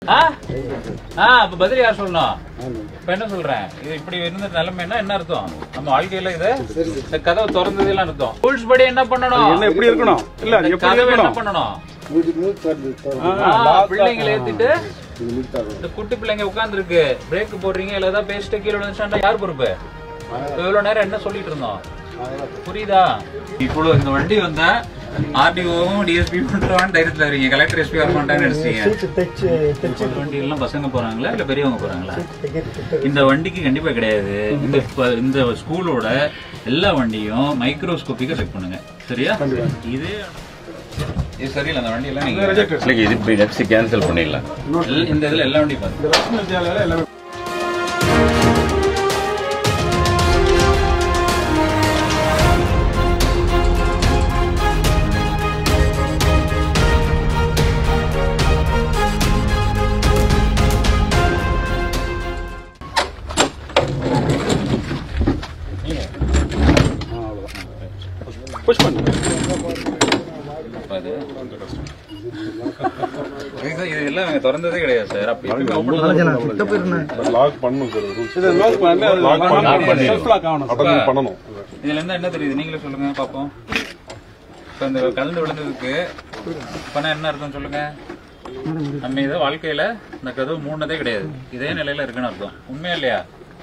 ஆ ஆ அப்ப பதில் யார் சொல்லணும் இப்ப என்ன சொல்றேன் இது இப்படி இருந்த நிலைமைன்னா என்ன அர்த்தம் நம்ம வாழ்க்கையில இது இந்த கதவை திறந்ததுலாம் அர்த்தம் ரூல்ஸ் படி என்ன பண்ணணும் என்ன எப்படி இருக்கணும் இல்ல இந்த எப்படி கதவை என்ன இருக்கணும் பண்ணணும் மூடி மூடி திறந்து திறந்து ஆ, பிள்ளைங்களை ஏத்திட்டு இது மூடி திறந்து இந்த குட்டி பிள்ளைங்க உட்கார்ந்து இருக்கு பிரேக் போடுறீங்க இல்ல ஏதாவது பேசிட்டு கீழே விழுந்துச்சா யார் பொறுப்பு இப்ப இவ்வளவு நேரம் என்ன சொல்லிட்டு இருந்தோம் புரியுதா இவ்வளவு இந்த வண்டி வந்தா ஆர்டிஓவும் டிஎஸ்பி பண்றவான் தைரியத்துல வரீங்க கலெக்டர் எஸ்பி வர மாட்டான்னு நினைச்சீங்க தைச்சு தைச்சு வண்டி எல்லாம் பசங்க போறாங்களா இல்ல பெரியவங்க போறாங்களா இந்த வண்டிக்கு கண்டிப்பா கிடையாது இந்த ப- இந்த ஸ்கூலோட எல்லா வண்டியும் மைக்ரோஸ்கோப்பிக்கா செக் பண்ணுங்க சரியா இதே இது சரியில்லை அந்த வண்டி எல்லாம் நீங்க இல்லைங்க இது இப்படி நெக்ஸ்ட் கேன்சல் பண்ணிடலாம் இல்ல- இந்த இதுல எல்லா வண்டியும் பாருங்க ரத்ன வித்யாலயால எல்லாமே புஷ் பண்ணு அப்ப அது இது இது எல்லாம் இவங்க திறந்ததே கிடையாது சார் அப்ப எப்பயுமே open தான் லாக் பண்ணும் சார் ரூல்ஸ் இதை லாக் பண்ணி அது Lock பண்ணி- செல்ஃப் லாக் ஆகணும் அட்டன் பண்ணணும் இதுல இருந்து என்ன தெரியுது நீங்களே சொல்லுங்க பாப்போம் இப்ப இந்த கலந்து விழுந்ததுக்கு பண்ண என்ன அர்த்தம் சொல்லுங்க நம்ம இதை வாழ்க்கையில இந்த கதவு மூணதே கிடையாது இதே நிலையில இருக்குன்னு அர்த்தம் உண்மையா இல்லையா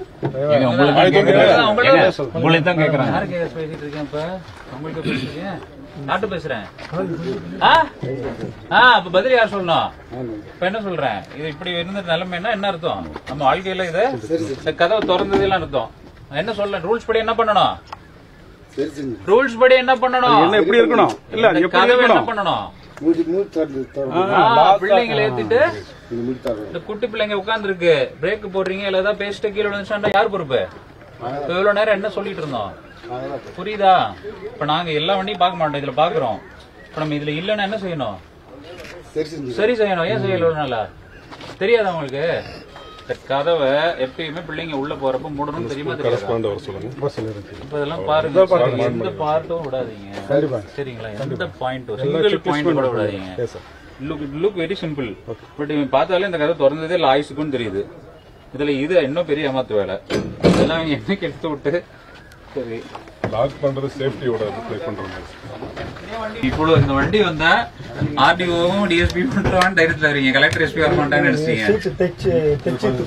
உங்களை தான் கேட்கறாங்க யாருக்கு பேசிட்டு இருக்கேன் இப்ப உங்களுக்கு பேசுறீங்க நாட்டு பேசுறேன் ஆ? ஆ, அப்ப பதில் யார் சொல்லணும் இப்ப என்ன சொல்றேன் இது இப்படி இருந்த நிலைமைன்னா என்ன அர்த்தம் நம்ம வாழ்க்கையில இது இந்த கதவை திறந்ததுலாம் அர்த்தம் என்ன சொல்ல ரூல்ஸ் படி என்ன பண்ணணும் சரி செஞ்சு ரூல்ஸ் படி என்ன பண்ணணும் என்ன எப்படி இருக்கணும் இல்ல இந்த எப்படி கதவை என்ன இருக்கணும் பண்ணணும் மூடி மூடி திறந்து திறந்து ஆ, பிள்ளைங்களை ஏத்திட்டு இது மூடி திறந்து இந்த குட்டி பிள்ளைங்க உட்கார்ந்து இருக்கு பிரேக் போடுறீங்க இல்ல ஏதாவது பேசிட்டு கீழே விழுந்துச்சா யார் பொறுப்பு இப்ப இவ்வளவு நேரம் என்ன சொல்லிட்டு இருந்தோம் புரியுதா இப்ப நாங்க எல்லா வண்டியும் பார்க்க மாட்டோம் இதுல பாக்குறோம் இப்ப நம்ம இதுல இல்லன்னா என்ன செய்யணும் சரி செஞ்சு சரி செய்யணும் ஏன் செய்யல ஒரு நாளா தெரியாதா உங்களுக்கு இந்த கதவை எப்பயுமே பிள்ளைங்க உள்ள போறப்ப மூடணும் தெரியுமா தெரியாதா கரஸ்பாண்ட் வர சொல்லுங்க இப்ப இதெல்லாம் பாருங்க எந்த பார்ட்டும் விடாதீங்க சரிங்களா எந்த பாயிண்ட்டும் சிங்கிள் பாயிண்ட் கூட விடாதீங்க look look very simple but இவன் பார்த்தாலே இந்த கதை திறந்ததே லாய்ஸுக்கும் தெரியுது இதுல இது இன்னும் பெரிய ஏமாத்து வேலை இதெல்லாம் அவங்க என்னைக்கு எடுத்து விட்டு சரி லாக் பண்றது சேஃப்டியோட ப்ளே பண்றாங்க இவ்வளவு இந்த வண்டி வந்தா ஆர்டிஓவும் டிஎஸ்பி பண்றவான் தைரியத்துல வரீங்க கலெக்டர் எஸ்பி வர மாட்டான்னு நினைச்சீங்க தைச்சு தைச்சு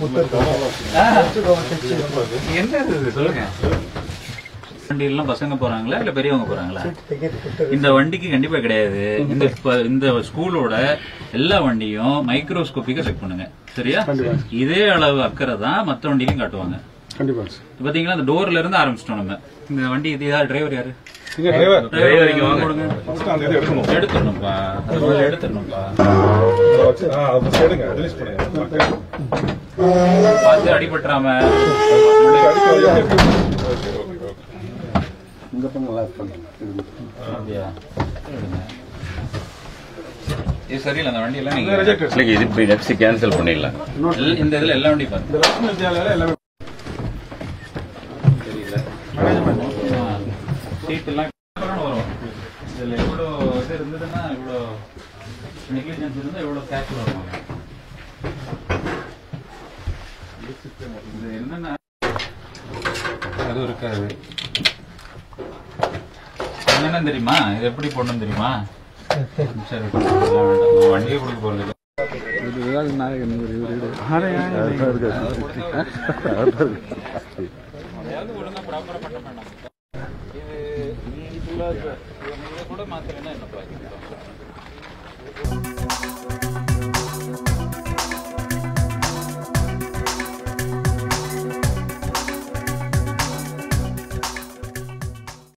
என்ன இது சொல்லுங்க வண்டி எல்லாம் பசங்க போறாங்களா இல்ல பெரியவங்க போறாங்களா இந்த வண்டிக்கு கண்டிப்பா கிடையாது இந்த ப- இந்த ஸ்கூலோட எல்லா வண்டியும் மைக்ரோஸ்கோப்பிக்கா செக் பண்ணுங்க சரியா இதே அளவு அக்கறை தான் மத்த வண்டியிலும் காட்டுவாங்க கண்டிப்பா இப்ப பாத்தீங்களா அந்த டோர்ல இருந்து ஆரம்பிச்சிட்டோம் நம்ம இந்த வண்டி இது யார் டிரைவர் யாரு நீங்க டிரைவர் டிரைவர் இங்க வாங்க கொடுங்க ஃபர்ஸ்ட் அந்த இது எடுக்கணும் எடுத்துடணும்ப்பா அது முதல்ல எடுத்துடணும்ப்பா அதை வச்சு ஆ அதை first எடுங்க ரிலீஸ் பண்ணுங்க பார்த்து அடிபட்டுறாம இந்த பக்கம் லாக் பண்ணுங்க அப்படியா? எடுங்க. இது சரியில்லை அந்த வண்டி எல்லாம் நீங்க இல்லைங்க இது இப்படி நெக்ஸ்ட் கேன்சல் பண்ணிடலாம் இல்ல- இந்த இதுல எல்லா வண்டியும் பாருங்க ரத்ன வித்யாலயால எல்லாமே சீட் எல்லாம் வரும் இதுல எவ்வளவு இது இருந்ததுன்னா இவ்வளவு நெக்லிஜென்ஸ் இருந்தா இவ்வளவு கேஷ் வரும் இது என்னன்னா அது இருக்காது என்னன்னு தெரியுமா இது எப்படி போடணும் தெரியுமா சரி இதெல்லாம் வேண்டாம். நான் வண்டியே கொடுக்க போறது இல்ல. அதாவது ஒழுங்கா ப்ராப்பரா பண்ண வேண்டாம்